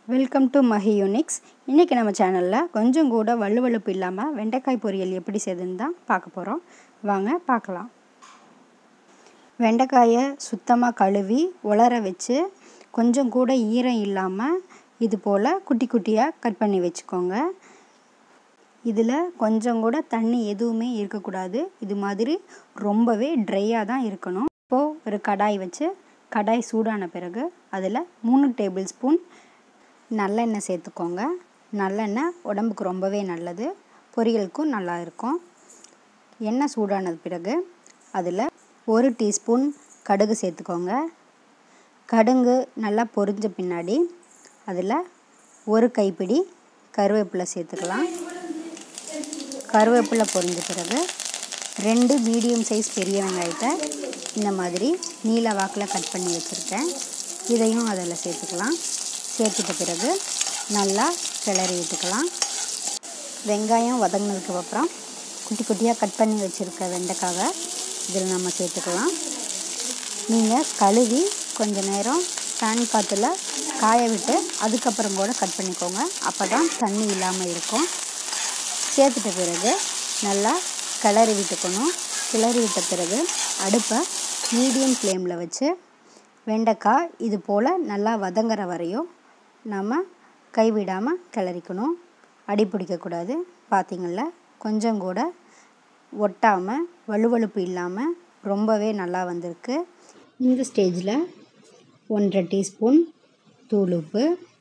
welcome to Mahi Unix இன்றைக்கி நம்ம சேனலில் கொஞ்சம் கூட வலுவழுப்பு இல்லாமல் வெண்டைக்காய் பொரியல் எப்படி செய்யுதுன்னு தான் பார்க்க போகிறோம் வாங்க பார்க்கலாம் வெண்டைக்காயை சுத்தமாக கழுவி உலர வச்சு கொஞ்சம் கூட ஈரம் இல்லாமல் இது போல் குட்டி குட்டியாக கட் பண்ணி வச்சுக்கோங்க இதில் கொஞ்சம் கூட தண்ணி எதுவுமே இருக்கக்கூடாது இது மாதிரி ரொம்பவே ட்ரையாக தான் இருக்கணும் இப்போது ஒரு கடாய் வச்சு கடாய் சூடான பிறகு அதில் மூணு டேபிள் ஸ்பூன் நல்லெண்ணெய் சேர்த்துக்கோங்க நல்லெண்ணெய் உடம்புக்கு ரொம்பவே நல்லது பொரியலுக்கும் நல்லா இருக்கும் எண்ணெய் சூடானது பிறகு அதில் ஒரு டீஸ்பூன் கடுகு சேர்த்துக்கோங்க கடுகு நல்லா பொரிஞ்ச பின்னாடி அதில் ஒரு கைப்பிடி கருவேப்பிலை சேர்த்துக்கலாம் கருவேப்பிலை பொரிஞ்ச பிறகு ரெண்டு மீடியம் சைஸ் பெரிய வெங்காயத்தை இந்த மாதிரி நீல வாக்கில் கட் பண்ணி வச்சுருக்கேன் இதையும் அதில் சேர்த்துக்கலாம் சேர்த்துட்ட பிறகு நல்லா கிளறி விட்டுக்கலாம் வெங்காயம் வதங்கினதுக்கு அப்புறம் குட்டி குட்டியாக கட் பண்ணி வச்சுருக்க வெண்டைக்காவை இதில் நம்ம சேர்த்துக்கலாம் நீங்கள் கழுவி கொஞ்சம் நேரம் ஃபேன் காற்றுல காய விட்டு அதுக்கப்புறம் கூட கட் பண்ணிக்கோங்க அப்போ தான் தண்ணி இல்லாமல் இருக்கும் சேர்த்துட்ட பிறகு நல்லா கிளறி விட்டுக்கணும் கிளறி விட்ட பிறகு அடுப்பை மீடியம் ஃப்ளேமில் வச்சு வெண்டைக்காய் இது போல் நல்லா வதங்குற வரையும் நம்ம கைவிடாமல் கிளறிக்கணும் அடி பிடிக்கக்கூடாது பார்த்திங்கள கொஞ்சம் கூட ஒட்டாமல் வலுவழுப்பு இல்லாமல் ரொம்பவே நல்லா வந்திருக்கு இந்த ஸ்டேஜில் ஒன்றரை டீஸ்பூன் தூள் உப்பு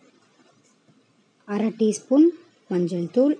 அரை டீஸ்பூன் மஞ்சள் தூள்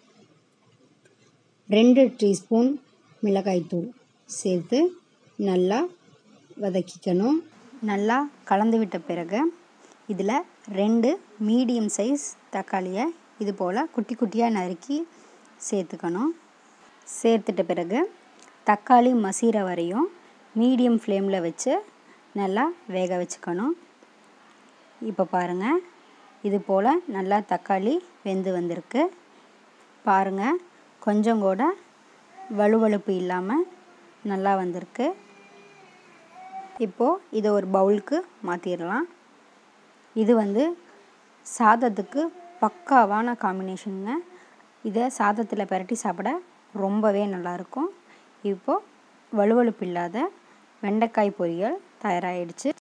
ரெண்டு டீஸ்பூன் மிளகாய்த்தூள் சேர்த்து நல்லா வதக்கிக்கணும் நல்லா கலந்து விட்ட பிறகு இதில் ரெண்டு மீடியம் சைஸ் தக்காளியை இது போல் குட்டி குட்டியாக நறுக்கி சேர்த்துக்கணும் சேர்த்துட்ட பிறகு தக்காளி மசீர வரையும் மீடியம் ஃப்ளேமில் வச்சு நல்லா வேக வச்சுக்கணும் இப்போ பாருங்கள் இது போல் நல்லா தக்காளி வெந்து வந்திருக்கு பாருங்கள் கொஞ்சம் கூட வலுவழுப்பு இல்லாமல் நல்லா வந்திருக்கு இப்போது இதை ஒரு பவுலுக்கு மாற்றிடலாம் இது வந்து சாதத்துக்கு பக்காவான காம்பினேஷனுங்க இதை சாதத்தில் பரட்டி சாப்பிட ரொம்பவே நல்லாயிருக்கும் இப்போது வலுவழுப்பு இல்லாத வெண்டைக்காய் பொரியல் தயாராகிடுச்சு